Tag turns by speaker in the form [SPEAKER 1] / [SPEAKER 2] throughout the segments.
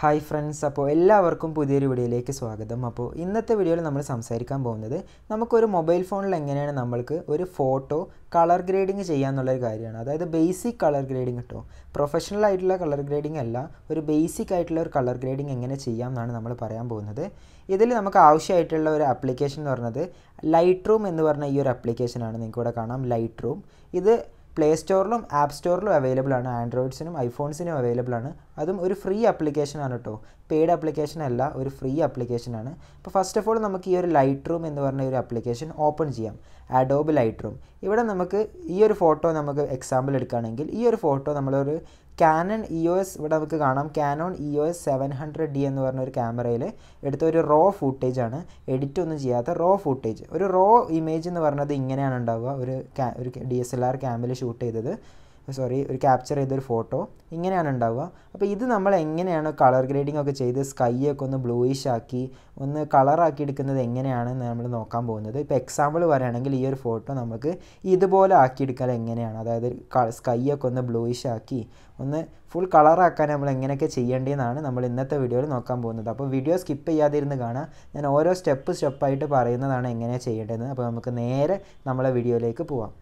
[SPEAKER 1] hi friends അപ്പോൾ എല്ലാവർക്കും പുതിയൊരു വീഡിയോയിലേക്ക് സ്വാഗതം അപ്പോൾ ഇന്നത്തെ വീഡിയോയിൽ നമ്മൾ സംസാരിക്കാൻ പോകുന്നത് നമുക്കൊരു മൊബൈൽ ഫോണിൽ എങ്ങനെയാണ് നമ്മൾക്ക് ഒരു ഫോട്ടോ കളർ ഗ്രേഡിങ് ചെയ്യാന്നുള്ളൊരു കാര്യമാണ് അതായത് ബേസിക് കളർ ഗ്രേഡിങ് കേട്ടോ പ്രൊഫഷണൽ ആയിട്ടുള്ള കളർ ഗ്രേഡിംഗ് അല്ല ഒരു ബേസിക് ആയിട്ടുള്ള ഒരു കളർ ഗ്രേഡിംഗ് എങ്ങനെ ചെയ്യാം എന്നാണ് നമ്മൾ പറയാൻ പോകുന്നത് ഇതിൽ നമുക്ക് ആവശ്യമായിട്ടുള്ള ഒരു ആപ്ലിക്കേഷൻ എന്ന് പറയുന്നത് ലൈറ്റ് റൂം എന്ന് പറഞ്ഞ ഈ ഒരു ആപ്ലിക്കേഷനാണ് നിങ്ങൾക്ക് ഇവിടെ കാണാം ലൈറ്റ് റൂം ഇത് പ്ലേ സ്റ്റോറിലും ആപ്പ് സ്റ്റോറിലും അവൈലബിൾ ആണ് ആൻഡ്രോയിഡ്സിനും ഐഫോൺസിനും അവൈലബിൾ ആണ് അതും ഒരു ഫ്രീ ആപ്ലിക്കേഷൻ ആണ് കേട്ടോ പെയ്ഡ് ആപ്ലിക്കേഷൻ അല്ല ഒരു ഫ്രീ ആപ്ലിക്കേഷൻ ആണ് അപ്പോൾ ഫസ്റ്റ് ഓഫ് ഓൾ നമുക്ക് ഈ ഒരു ലൈറ്റ് റൂം എന്ന് പറഞ്ഞ ഒരു ആപ്ലിക്കേഷൻ ഓപ്പൺ ചെയ്യാം അഡോബ് ലൈറ്റ് റൂം ഇവിടെ നമുക്ക് ഈ ഒരു ഫോട്ടോ നമുക്ക് എക്സാമ്പിൾ എടുക്കുകയാണെങ്കിൽ ഈ ഒരു ഫോട്ടോ നമ്മളൊരു കാനൺ ഇ ഒ എസ് ഇവിടെ നമുക്ക് കാണാം Canon E O S seven hundred D എന്ന് പറഞ്ഞ ഒരു ക്യാമറയിൽ എടുത്ത ഒരു റോ ഫൂട്ടേജ് ആണ് എഡിറ്റ് ഒന്നും ചെയ്യാത്ത റോ ഫൂട്ടേജ് ഒരു റോ ഇമേജ് എന്ന് പറഞ്ഞത് ഇങ്ങനെയാണ് ഉണ്ടാവുക ഒരു ഒരു ഡി എസ് എൽ ആർ ക്യാമിൽ ഷൂട്ട് ചെയ്തത് സോറി ഒരു ക്യാപ്ചർ ചെയ്തൊരു ഫോട്ടോ ഇങ്ങനെയാണ് ഉണ്ടാവുക അപ്പോൾ ഇത് നമ്മൾ എങ്ങനെയാണ് കളർ ഗ്രേഡിംഗ് ഒക്കെ ചെയ്ത് സ്കൈ ഒക്കെ ഒന്ന് ബ്ലൂയിഷ് ആക്കി ഒന്ന് കളറാക്കി എടുക്കുന്നത് എങ്ങനെയാണെന്ന് നമ്മൾ നോക്കാൻ പോകുന്നത് ഇപ്പോൾ എക്സാമ്പിൾ പറയുകയാണെങ്കിൽ ഈ ഒരു ഫോട്ടോ നമുക്ക് ഇതുപോലെ ആക്കിയെടുക്കാൻ എങ്ങനെയാണ് അതായത് സ്കൈ ഒക്കെ ഒന്ന് ബ്ലൂയിഷ് ആക്കി ഒന്ന് ഫുൾ കളറാക്കാൻ നമ്മൾ എങ്ങനെയൊക്കെ ചെയ്യേണ്ടതെന്നാണ് നമ്മൾ ഇന്നത്തെ വീഡിയോയിൽ നോക്കാൻ പോകുന്നത് അപ്പോൾ വീഡിയോ സ്കിപ്പ് ചെയ്യാതിരുന്ന് കാണാം ഞാൻ ഓരോ സ്റ്റെപ്പ് സ്റ്റെപ്പായിട്ട് പറയുന്നതാണ് എങ്ങനെയാണ് ചെയ്യേണ്ടതെന്ന് അപ്പോൾ നമുക്ക് നേരെ നമ്മളെ വീഡിയോയിലേക്ക് പോവാം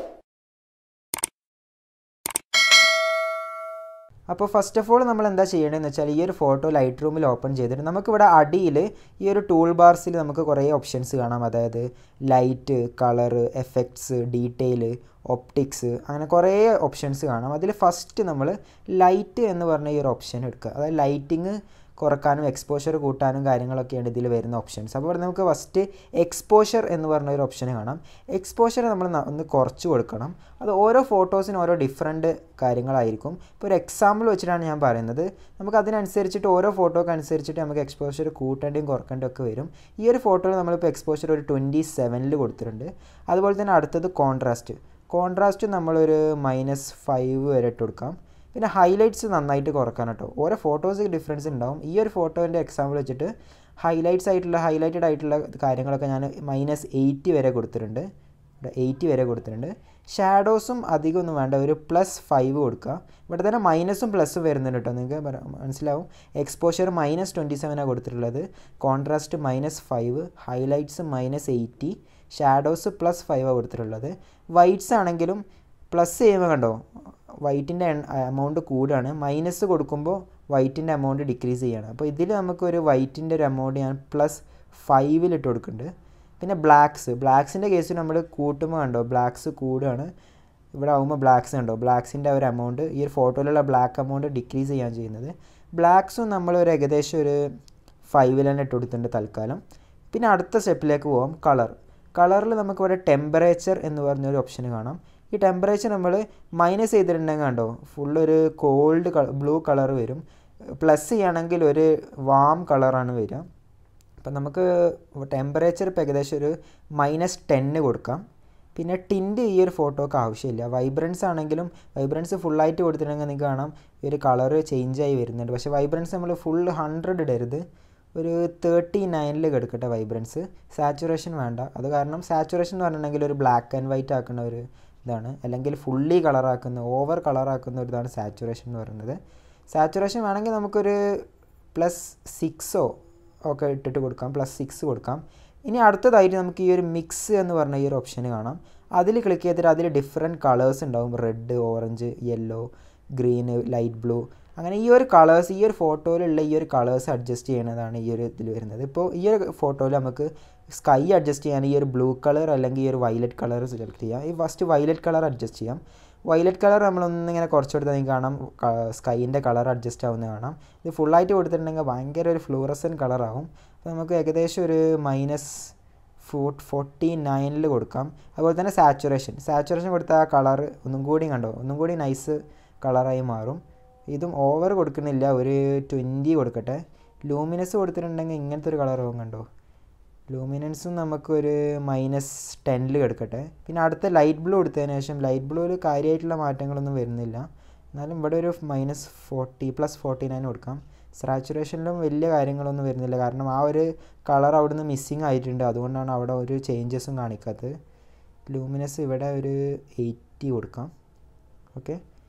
[SPEAKER 1] അപ്പോൾ ഫസ്റ്റ് ഓഫ് ഓൾ നമ്മൾ എന്താ ചെയ്യേണ്ടതെന്ന് വെച്ചാൽ ഈ ഒരു ഫോട്ടോ ലൈറ്റ് റൂമിൽ ഓപ്പൺ ചെയ്തിട്ട് നമുക്കിവിടെ അടിയിൽ ഈ ഒരു ടൂൾ ബാർസിൽ നമുക്ക് കുറേ ഓപ്ഷൻസ് കാണാം അതായത് light colour effects detail optics അങ്ങനെ കുറേ ഓപ്ഷൻസ് കാണാം അതിൽ ഫസ്റ്റ് നമ്മൾ ലൈറ്റ് എന്ന് പറഞ്ഞ ഈ ഒരു ഓപ്ഷൻ എടുക്കുക അതായത് ലൈറ്റിങ് കുറക്കാനും എക്സ്പോഷർ കൂട്ടാനും കാര്യങ്ങളൊക്കെയാണ് ഇതിൽ വരുന്ന ഓപ്ഷൻസ് അപ്പോൾ നമുക്ക് ഫസ്റ്റ് എക്സ്പോഷർ എന്ന് പറഞ്ഞ ഒരു ഓപ്ഷൻ കാണാം എക്സ്പോഷർ നമ്മൾ ഒന്ന് കുറച്ച് കൊടുക്കണം അത് ഓരോ ഫോട്ടോസിനും ഓരോ ഡിഫറെൻറ്റ് കാര്യങ്ങളായിരിക്കും ഇപ്പോൾ ഒരു എക്സാമ്പിൾ വെച്ചിട്ടാണ് ഞാൻ പറയുന്നത് നമുക്ക് അതിനനുസരിച്ചിട്ട് ഓരോ ഫോട്ടോക്ക് അനുസരിച്ചിട്ട് നമുക്ക് എക്സ്പോഷർ കൂട്ടേണ്ടിയും കുറക്കേണ്ടയും ഒക്കെ വരും ഈ ഒരു ഫോട്ടോയിൽ നമ്മളിപ്പോൾ എക്സ്പോഷർ ഒരു ട്വൻറ്റി സെവനിൽ കൊടുത്തിട്ടുണ്ട് അതുപോലെ തന്നെ അടുത്തത് കോൺട്രാസ്റ്റ് കോൺട്രാസ്റ്റ് നമ്മളൊരു മൈനസ് ഫൈവ് വരെ ഇട്ട് കൊടുക്കാം പിന്നെ ഹൈലൈറ്റ്സ് നന്നായിട്ട് കുറക്കാൻ കേട്ടോ ഓരോ ഫോട്ടോസ് ഡിഫറൻസ് ഉണ്ടാവും ഈ ഒരു ഫോട്ടോൻ്റെ എക്സാമ്പിൾ വെച്ചിട്ട് ഹൈലൈറ്റ്സ് ആയിട്ടുള്ള ഹൈലൈറ്റഡ് ആയിട്ടുള്ള കാര്യങ്ങളൊക്കെ ഞാൻ മൈനസ് എയ്റ്റി വരെ കൊടുത്തിട്ടുണ്ട് എയ്റ്റി വരെ കൊടുത്തിട്ടുണ്ട് ഷാഡോസും അധികം ഒന്നും വേണ്ട ഒരു പ്ലസ് ഫൈവ് കൊടുക്കുക ഇവിടെ തന്നെ മൈനസും പ്ലസ്സും വരുന്നുണ്ട് കേട്ടോ നിങ്ങൾക്ക് മനസ്സിലാവും എക്സ്പോഷർ മൈനസ് ട്വൻറ്റി സെവനാണ് കൊടുത്തിട്ടുള്ളത് contrast minus five highlights minus eighty shadows plus ഫൈവാണ് കൊടുത്തിട്ടുള്ളത് വൈറ്റ്സ് ആണെങ്കിലും പ്ലസ് ചെയ്യുമ്പോൾ കണ്ടോ വൈറ്റിൻ്റെ എമൗണ്ട് കൂടുകയാണ് മൈനസ് കൊടുക്കുമ്പോൾ വൈറ്റിൻ്റെ എമൗണ്ട് ഡിക്രീസ് ചെയ്യാണ് അപ്പോൾ ഇതിൽ നമുക്കൊരു വൈറ്റിൻ്റെ ഒരു എമൗണ്ട് ഞാൻ പ്ലസ് ഫൈവിലിട്ട് കൊടുക്കുന്നുണ്ട് പിന്നെ ബ്ലാക്സ് ബ്ലാക്സിൻ്റെ കേസിൽ നമ്മൾ കൂട്ടുമ്പോൾ കണ്ടോ ബ്ലാക്സ് കൂടുകയാണ് ഇവിടെ ആകുമ്പോൾ ബ്ലാക്സ് കണ്ടോ ബ്ലാക്സിൻ്റെ ഒരു എമൗണ്ട് ഈ ഒരു ഫോട്ടോയിലുള്ള ബ്ലാക്ക് എമൗണ്ട് ഡിക്രീസ് ചെയ്യാൻ ചെയ്യുന്നത് ബ്ലാക്സും നമ്മൾ ഒരു ഏകദേശം ഒരു ഫൈവിൽ തന്നെ ഇട്ട് കൊടുത്തിട്ടുണ്ട് തൽക്കാലം പിന്നെ അടുത്ത സ്റ്റെപ്പിലേക്ക് പോകാം കളർ കളറിൽ നമുക്കിവിടെ ടെമ്പറേച്ചർ എന്ന് പറഞ്ഞൊരു ഓപ്ഷൻ കാണാം ഈ ടെമ്പറേച്ചർ നമ്മൾ മൈനസ് ചെയ്തിട്ടുണ്ടെങ്കിൽ കണ്ടോ ഫുൾ ഒരു കോൾഡ് ബ്ലൂ കളർ വരും പ്ലസ് ചെയ്യുകയാണെങ്കിൽ ഒരു വാം കളറാണ് വരിക അപ്പം നമുക്ക് ടെമ്പറേച്ചർ ഇപ്പോൾ ഏകദേശം ഒരു മൈനസ് ടെന്ന് കൊടുക്കാം പിന്നെ ടിൻറ്റ് ഈ ഒരു ഫോട്ടോക്ക് ആവശ്യമില്ല വൈബ്രൻസ് ആണെങ്കിലും വൈബ്രൻസ് ഫുള്ളായിട്ട് കൊടുത്തിട്ടുണ്ടെങ്കിൽ നിങ്ങൾക്ക് കാണാം ഈ ഒരു കളർ ചേഞ്ച് ആയി വരുന്നുണ്ട് പക്ഷേ വൈബ്രൻസ് നമ്മൾ ഫുൾ ഹൺഡ്രഡ് ഇടരുത് ഒരു തേർട്ടി നയനിൽ കിടക്കട്ടെ വൈബ്രൻസ് സാച്ചുറേഷൻ വേണ്ട അത് കാരണം സാച്ചുറേഷൻ എന്ന് പറഞ്ഞിട്ടുണ്ടെങ്കിൽ ഒരു ബ്ലാക്ക് ആൻഡ് വൈറ്റ് ആക്കുന്ന ഒരു ഇതാണ് അല്ലെങ്കിൽ ഫുള്ളി കളറാക്കുന്ന ഓവർ കളറാക്കുന്ന ഒരു ഇതാണ് സാച്ചുറേഷൻ എന്ന് പറയുന്നത് സാച്ചുറേഷൻ വേണമെങ്കിൽ നമുക്കൊരു പ്ലസ് സിക്സോ ഒക്കെ ഇട്ടിട്ട് കൊടുക്കാം പ്ലസ് സിക്സ് കൊടുക്കാം ഇനി അടുത്തതായിട്ട് നമുക്ക് ഈ ഒരു മിക്സ് എന്ന് പറഞ്ഞ ഈ ഒരു ഓപ്ഷൻ കാണാം അതിൽ ക്ലിക്ക് ചെയ്തിട്ട് അതിൽ ഡിഫറെൻറ്റ് കളേഴ്സ് ഉണ്ടാവും red orange yellow green light blue അങ്ങനെ ഈ ഒരു കളേഴ്സ് ഈ ഒരു ഫോട്ടോയിലുള്ള ഈ ഒരു കളേഴ്സ് അഡ്ജസ്റ്റ് ചെയ്യുന്നതാണ് ഈ ഒരു ഇതിൽ വരുന്നത് ഇപ്പോൾ ഈ ഒരു ഫോട്ടോയിൽ നമുക്ക് സ്കൈ അഡ്ജസ്റ്റ് ചെയ്യാൻ ഈ ഒരു ബ്ലൂ കളർ അല്ലെങ്കിൽ ഈ ഒരു വയലറ്റ് കളർ സെലക്ട് ചെയ്യാം ഈ ഫസ്റ്റ് വയലറ്റ് കളർ അഡ്ജസ്റ്റ് ചെയ്യാം വയലറ്റ് കളർ നമ്മളൊന്നിങ്ങനെ കുറച്ച് കൊടുത്താൽ നിങ്ങൾക്ക് കാണാം സ്കൈൻ്റെ കളർ അഡ്ജസ്റ്റ് ആവുന്നത് കാണാം ഇത് ഫുള്ളായിട്ട് കൊടുത്തിട്ടുണ്ടെങ്കിൽ ഭയങ്കര ഒരു ഫ്ലൂറസൻ കളറാവും അപ്പോൾ നമുക്ക് ഏകദേശം ഒരു മൈനസ് ഫോ ഫോർട്ടി നയനിൽ കൊടുക്കാം അതുപോലെ തന്നെ സാച്ചുറേഷൻ സാച്ചുറേഷൻ കൊടുത്താൽ ആ കളർ ഒന്നും കൂടി കണ്ടോ ഒന്നും കൂടി നൈസ് കളറായി മാറും ഇതും ഓവർ കൊടുക്കുന്നില്ല ഒരു ട്വൻറ്റി കൊടുക്കട്ടെ ലൂമിനസ് കൊടുത്തിട്ടുണ്ടെങ്കിൽ ഇങ്ങനത്തെ ഒരു കളറാവും കണ്ടോ ലൂമിനൻസും നമുക്കൊരു മൈനസ് ടെന്നിൽ കിടക്കട്ടെ പിന്നെ അടുത്ത ലൈറ്റ് ബ്ലൂ എടുത്തതിന് ശേഷം ലൈറ്റ് ബ്ലൂവിൽ കാര്യമായിട്ടുള്ള മാറ്റങ്ങളൊന്നും വരുന്നില്ല എന്നാലും ഇവിടെ ഒരു minus forty plus forty nine കൊടുക്കാം സാച്ചുറേഷനിലും വലിയ കാര്യങ്ങളൊന്നും വരുന്നില്ല കാരണം ആ ഒരു കളർ അവിടുന്ന് മിസ്സിങ് ആയിട്ടുണ്ട് അതുകൊണ്ടാണ് അവിടെ ഒരു ചേഞ്ചസും കാണിക്കാത്തത് ലൂമിനസ് ഇവിടെ ഒരു എയ്റ്റി കൊടുക്കാം ഓക്കെ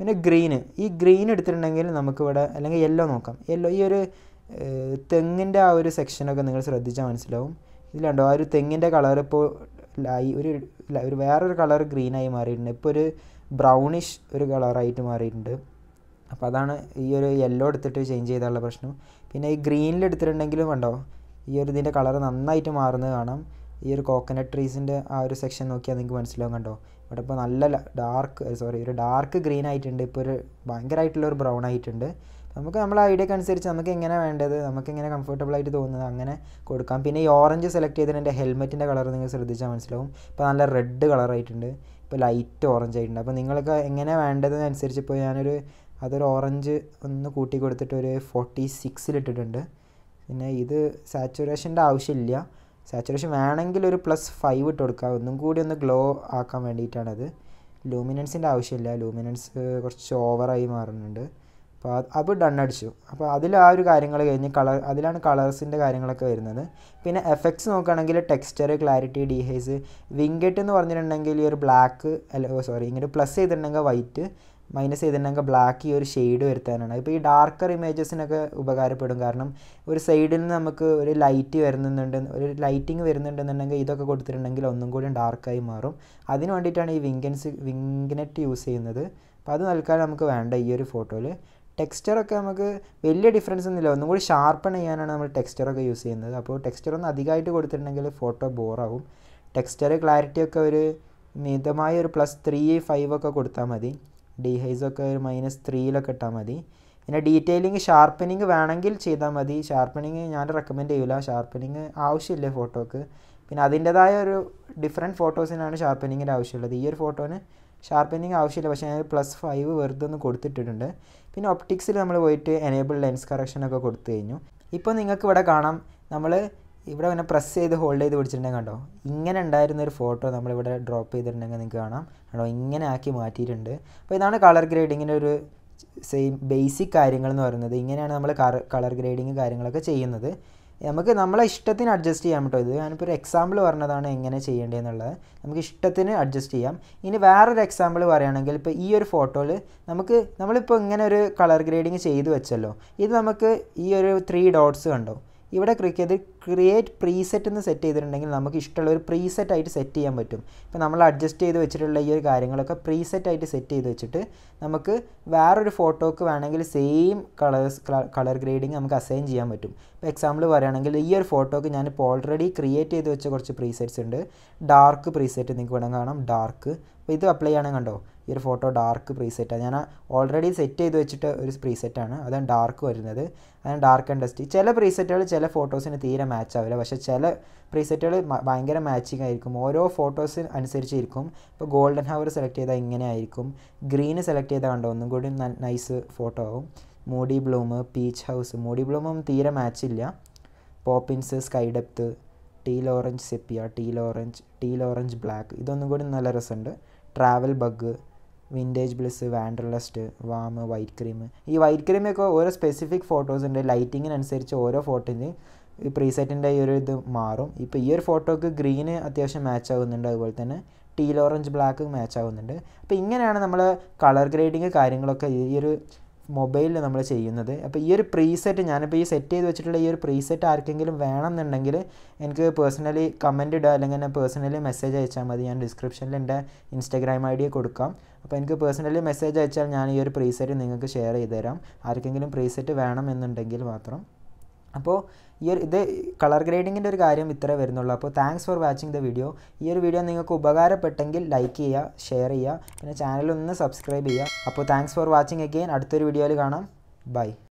[SPEAKER 1] പിന്നെ ഗ്രീന് ഈ ഗ്രീൻ എടുത്തിട്ടുണ്ടെങ്കിൽ നമുക്കിവിടെ അല്ലെങ്കിൽ യെല്ലോ നോക്കാം യെല്ലോ ഈ ഒരു ഏഹ്, തെങ്ങിൻ്റെ ആ ഒരു സെക്ഷനൊക്കെ നിങ്ങൾ ശ്രദ്ധിച്ചാൽ മനസ്സിലാവും ഇതിലുണ്ടോ ആ ഒരു തെങ്ങിൻ്റെ കളർ ഇപ്പോൾ ലൈ ഒരു ല- ഒരു വേറൊരു കളർ ഗ്രീനായി മാറിയിട്ടുണ്ട് ഇപ്പോൾ ഒരു ബ്രൗണിഷ് ഒരു കളറായിട്ട് മാറിയിട്ടുണ്ട് അപ്പോൾ അതാണ് ഈ ഒരു യെല്ലോ എടുത്തിട്ട് ചേഞ്ച് ചെയ്താലുള്ള പ്രശ്നം പിന്നെ ഈ ഗ്രീനിൽ എടുത്തിട്ടുണ്ടെങ്കിലും കണ്ടോ ഈ ഒരു ഇതിൻ്റെ കളർ നന്നായിട്ട് മാറുന്നത് കാണാം ഈ ഒരു കോക്കനട്ട് ട്രീസിൻ്റെ ആ ഒരു സെക്ഷൻ നോക്കിയാൽ നിങ്ങൾക്ക് മനസ്സിലാവും കണ്ടോ ഇവിടെ ഇപ്പോൾ നല്ല ഡാർക്ക് സോറി ഒരു ഡാർക്ക് ഗ്രീൻ ആയിട്ടുണ്ട് ഇപ്പോൾ ഒരു ഭയങ്കരമായിട്ടുള്ള ഒരു ബ്രൗൺ ആയിട്ടുണ്ട് നമുക്ക് നമ്മളെ ഐഡിയക്ക് അനുസരിച്ച് നമുക്ക് എങ്ങനെ വേണ്ടത് നമുക്ക് എങ്ങനെ കംഫർട്ടബിൾ ആയിട്ട് തോന്നുന്നത് അങ്ങനെ കൊടുക്കാം പിന്നെ ഈ ഓറഞ്ച് സെലക്ട് ചെയ്തതിന് എൻ്റെ ഹെൽമെറ്റിൻ്റെ കളർ നിങ്ങൾ ശ്രദ്ധിച്ചാൽ മനസ്സിലാവും ഇപ്പോൾ നല്ല റെഡ് കളറായിട്ടുണ്ട് ഇപ്പോൾ ലൈറ്റ് ഓറഞ്ച് ആയിട്ടുണ്ട് അപ്പോൾ നിങ്ങൾക്ക് എങ്ങനെ വേണ്ടതിനനുസരിച്ച് ഇപ്പോൾ ഞാനൊരു അതൊരു ഓറഞ്ച് ഒന്ന് കൂട്ടി കൊടുത്തിട്ട് ഒരു ഫോർട്ടി സിക്സിലിട്ടിട്ടുണ്ട് പിന്നെ ഇത് സാച്ചുറേഷൻ്റെ ആവശ്യമില്ല സാച്ചുറേഷൻ വേണമെങ്കിൽ ഒരു പ്ലസ് ഫൈവ് ഇട്ട് കൊടുക്കുക ഒന്നും കൂടി ഒന്ന് ഗ്ലോ ആക്കാൻ വേണ്ടിയിട്ടാണത് ലൂമിനൻസിൻ്റെ ആവശ്യമില്ല ലൂമിനൻസ് കുറച്ച് ഓവറായി മാറുന്നുണ്ട് അപ്പോൾ അത് അപ്പോൾ ഡൺ അടിച്ചു അപ്പോൾ അതിൽ ആ ഒരു കാര്യങ്ങൾ കഴിഞ്ഞ് കളർ അതിലാണ് കളേഴ്സിൻ്റെ കാര്യങ്ങളൊക്കെ വരുന്നത് പിന്നെ എഫക്ട്സ് നോക്കുകയാണെങ്കിൽ ടെക്സ്ചർ ക്ലാരിറ്റി ഡീഹൈസ് വിങ്കറ്റ് എന്ന് പറഞ്ഞിട്ടുണ്ടെങ്കിൽ ഈ ഒരു ബ്ലാക്ക് അല്ല സോറി ഇങ്ങനെ പ്ലസ് ചെയ്തിട്ടുണ്ടെങ്കിൽ വൈറ്റ് മൈനസ് ചെയ്തിട്ടുണ്ടെങ്കിൽ ബ്ലാക്ക് ഈ ഒരു ഷെയ്ഡ് വരുത്താനാണ് ഇപ്പോൾ ഈ ഡാർക്കർ ഇമേജസിനൊക്കെ ഉപകാരപ്പെടും കാരണം ഒരു സൈഡിൽ നിന്ന് നമുക്ക് ഒരു ലൈറ്റ് വരുന്നുണ്ട് ഒരു ലൈറ്റിംഗ് വരുന്നുണ്ടെന്നുണ്ടെങ്കിൽ ഇതൊക്കെ കൊടുത്തിട്ടുണ്ടെങ്കിൽ ഒന്നും കൂടി ഡാർക്കായി മാറും അതിന് വേണ്ടിയിട്ടാണ് ഈ വിങ്കൻസ് വിങ്കനെറ്റ് യൂസ് ചെയ്യുന്നത് അപ്പോൾ അത് തൽക്കാലം നമുക്ക് വേണ്ട ഈ ഒരു ഫോട്ടോയിൽ ടെക്സ്ചറൊക്കെ നമുക്ക് വലിയ ഡിഫറൻസ് ഒന്നുമില്ല ഒന്നും കൂടി ഷാർപ്പൺ ചെയ്യാനാണ് നമ്മൾ ടെക്സ്ചറൊക്കെ യൂസ് ചെയ്യുന്നത് അപ്പോൾ ടെക്സ്ചർ ഒന്ന് അധികമായിട്ട് കൊടുത്തിട്ടുണ്ടെങ്കിൽ ഫോട്ടോ ബോറാവും ടെക്സ്ചർ ക്ലാരിറ്റി ഒക്കെ ഒരു മിതമായ ഒരു പ്ലസ് ത്രീ ഫൈവ് ഒക്കെ കൊടുത്താൽ മതി ഡിഹൈസ് ഒക്കെ ഒരു മൈനസ് ത്രീയിലൊക്കെ ഇട്ടാൽ മതി പിന്നെ ഡീറ്റെയിലിംഗ് ഷാർപ്പനിങ് വേണമെങ്കിൽ ചെയ്താൽ മതി ഷാർപ്പനിങ് ഞാൻ റെക്കമെൻഡ് ചെയ്യില്ല ഷാർപ്പനിങ് ആവശ്യമില്ല ഫോട്ടോക്ക് പിന്നെ അതിൻ്റെതായ ഒരു ഡിഫറെൻറ്റ് ഫോട്ടോസിനാണ് ഷാർപ്പനിങ്ങിൻ്റെ ആവശ്യമുള്ളത് ഈ ഒരു ഫോട്ടോന് ഷാർപ്പനിങ് ആവശ്യമില്ല പക്ഷേ ഞാൻ പ്ലസ് ഫൈവ് വെറുതെ ഒന്ന് കൊടുത്തിട്ടിട്ടുണ്ട് പിന്നെ ഒപ്റ്റിക്സിൽ നമ്മൾ പോയിട്ട് എനേബിൾ ലെൻസ് കറക്ഷനൊക്കെ കൊടുത്തു കഴിഞ്ഞു ഇപ്പോൾ നിങ്ങൾക്ക് ഇവിടെ കാണാം നമ്മൾ ഇവിടെ ഇങ്ങനെ പ്രസ് ചെയ്ത് ഹോൾഡ് ചെയ്ത് പിടിച്ചിട്ടുണ്ടെങ്കിൽ കണ്ടോ ഇങ്ങനെ ഉണ്ടായിരുന്ന ഒരു ഫോട്ടോ നമ്മളിവിടെ ഡ്രോപ്പ് ചെയ്തിട്ടുണ്ടെങ്കിൽ നിങ്ങൾക്ക് കാണാം കണ്ടോ ഇങ്ങനെ ആക്കി മാറ്റിയിട്ടുണ്ട് അപ്പോൾ ഇതാണ് കളർ ഗ്രേഡിങ്ങിൻ്റെ ഒരു സെയിം ബേസിക് കാര്യങ്ങൾ എന്ന് പറയുന്നത് ഇങ്ങനെയാണ് നമ്മൾ കളർ ഗ്രേഡിങ് കാര്യങ്ങളൊക്കെ ചെയ്യുന്നത് നമുക്ക് നമ്മളെ ഇഷ്ടത്തിന് അഡ്ജസ്റ്റ് ചെയ്യാൻ പറ്റും ഇത് ഞാനിപ്പോൾ ഒരു എക്സാമ്പിൾ പറഞ്ഞതാണ് എങ്ങനെ ചെയ്യേണ്ടതെന്നുള്ളത് നമുക്ക് ഇഷ്ടത്തിന് അഡ്ജസ്റ്റ് ചെയ്യാം ഇനി വേറൊരു എക്സാമ്പിൾ പറയുകയാണെങ്കിൽ ഇപ്പോൾ ഈ ഒരു ഫോട്ടോയിൽ നമുക്ക് നമ്മളിപ്പോൾ ഇങ്ങനെ ഒരു കളർ ഗ്രേഡിങ് ചെയ്ത് വെച്ചല്ലോ ഇത് നമുക്ക് ഈ ഒരു ത്രീ ഡോട്ട്സ് കണ്ടോ ഇവിടെ ക്ലിക്ക് ചെയ്ത് ക്രിയേറ്റ് പ്രീസെറ്റ് എന്ന് സെറ്റ് ചെയ്തിട്ടുണ്ടെങ്കിൽ നമുക്ക് ഇഷ്ടമുള്ള ഒരു പ്രീസെറ്റ് ആയിട്ട് സെറ്റ് ചെയ്യാൻ പറ്റും ഇപ്പോൾ നമ്മൾ അഡ്ജസ്റ്റ് ചെയ്ത് വെച്ചിട്ടുള്ള ഈ ഒരു കാര്യങ്ങളൊക്കെ പ്രീസെറ്റ് ആയിട്ട് സെറ്റ് ചെയ്ത് വെച്ചിട്ട് നമുക്ക് വേറൊരു ഫോട്ടോക്ക് വേണമെങ്കിൽ സെയിം കളേഴ്സ് കളർ ഗ്രേഡിങ് നമുക്ക് അസൈൻ ചെയ്യാൻ പറ്റും ഇപ്പോൾ എക്സാമ്പിൾ പറയുകയാണെങ്കിൽ ഈ ഒരു ഫോട്ടോക്ക് ഞാനിപ്പോൾ ഓൾറെഡി ക്രിയേറ്റ് ചെയ്ത് വെച്ച കുറച്ച് പ്രീസെറ്റ്സ് ഉണ്ട് ഡാർക്ക് പ്രീസെറ്റ് നിങ്ങൾക്ക് വേണം കാണാം ഡാർക്ക് അപ്പോൾ ഇത് അപ്ലൈ ചെയ്യണം കണ്ടോ ഈ ഒരു ഫോട്ടോ ഡാർക്ക് പ്രീസെറ്റാണ് ഞാൻ ഓൾറെഡി സെറ്റ് ചെയ്ത് വെച്ചിട്ട് ഒരു പ്രീസെറ്റാണ് അതാണ് ഡാർക്ക് വരുന്നത് അതാണ് ഡാർക്ക് ആൻഡ് ഡസ്റ്റി ചില പ്രീസെറ്റുകൾ ചില ഫോട്ടോസിന് തീരെ മാച്ച് ആവില്ല പക്ഷേ ചില പ്രീസെറ്റുകൾ ഭയങ്കര മാച്ചിങ് ആയിരിക്കും ഓരോ ഫോട്ടോസ് അനുസരിച്ചിരിക്കും ഇപ്പോൾ ഗോൾഡൻ ഹവർ സെലക്ട് ചെയ്താൽ ഇങ്ങനെ ആയിരിക്കും ഗ്രീന് സെലക്ട് ചെയ്താൽ കണ്ടോ ഒന്നും കൂടി നൈസ് ഫോട്ടോ ആവും moody bloom peach house moody ബ്ലൂമും തീരെ മാച്ചില്ല poppins sky depth teal orange sepia teal orange teal orange black ഇതൊന്നും കൂടി നല്ല രസമുണ്ട് travel bug vintage bliss wanderlust warm white cream ഈ വൈറ്റ് ക്രീമൊക്കെ ഓരോ സ്പെസിഫിക് ഫോട്ടോസ് ഉണ്ട് ലൈറ്റിങ്ങിനനുസരിച്ച് ഓരോ ഫോട്ടോന് ഈ പ്രീസെറ്റിൻ്റെ ഈ ഒരു ഇത് മാറും ഇപ്പോൾ ഈ ഒരു ഫോട്ടോക്ക് ഗ്രീന് അത്യാവശ്യം മാച്ച് ആകുന്നുണ്ട് അതുപോലെ തന്നെ ടീൽ ഓറഞ്ച് ബ്ലാക്ക് മാച്ച് ആകുന്നുണ്ട് അപ്പോൾ ഇങ്ങനെയാണ് നമ്മൾ കളർ ഗ്രേഡിങ് കാര്യങ്ങളൊക്കെ ഈ ഒരു മൊബൈലിൽ നമ്മൾ ചെയ്യുന്നത് അപ്പോൾ ഈ ഒരു പ്രീസെറ്റ് ഞാനിപ്പോൾ ഈ സെറ്റ് ചെയ്ത് വെച്ചിട്ടുള്ള ഈ ഒരു പ്രീസെറ്റ് ആർക്കെങ്കിലും വേണമെന്നുണ്ടെങ്കിൽ എനിക്ക് പേഴ്സണലി കമൻറ്റ് ഇടുക അല്ലെങ്കിൽ എന്നെ പേഴ്സണലി മെസ്സേജ് അയച്ചാൽ മതി ഞാൻ ഡിസ്ക്രിപ്ഷനിൽ എൻ്റെ ഇൻസ്റ്റാഗ്രാം ഐ ഡി കൊടുക്കാം അപ്പോൾ എനിക്ക് പേഴ്സണലി മെസ്സേജ് അയച്ചാൽ ഞാൻ ഈ ഒരു പ്രീസെറ്റ് നിങ്ങൾക്ക് ഷെയർ ചെയ്ത് തരാം ആർക്കെങ്കിലും പ്രീസെറ്റ് വേണമെന്നുണ്ടെങ്കിൽ മാത്രം അപ്പോൾ ഈ ഒരു ഇത് കളർ ഗ്രേഡിങ്ങിൻ്റെ ഒരു കാര്യം ഇത്രേ വരുന്നുള്ളൂ അപ്പോൾ thanks for watching the video ഈ ഒരു വീഡിയോ നിങ്ങൾക്ക് ഉപകാരപ്പെട്ടെങ്കിൽ ലൈക്ക് ചെയ്യുക ഷെയർ ചെയ്യുക പിന്നെ ചാനൽ ഒന്ന് സബ്സ്ക്രൈബ് ചെയ്യുക അപ്പോൾ താങ്ക്സ് ഫോർ വാച്ചിങ് അഗെയിൻ അടുത്തൊരു വീഡിയോയിൽ കാണാം ബൈ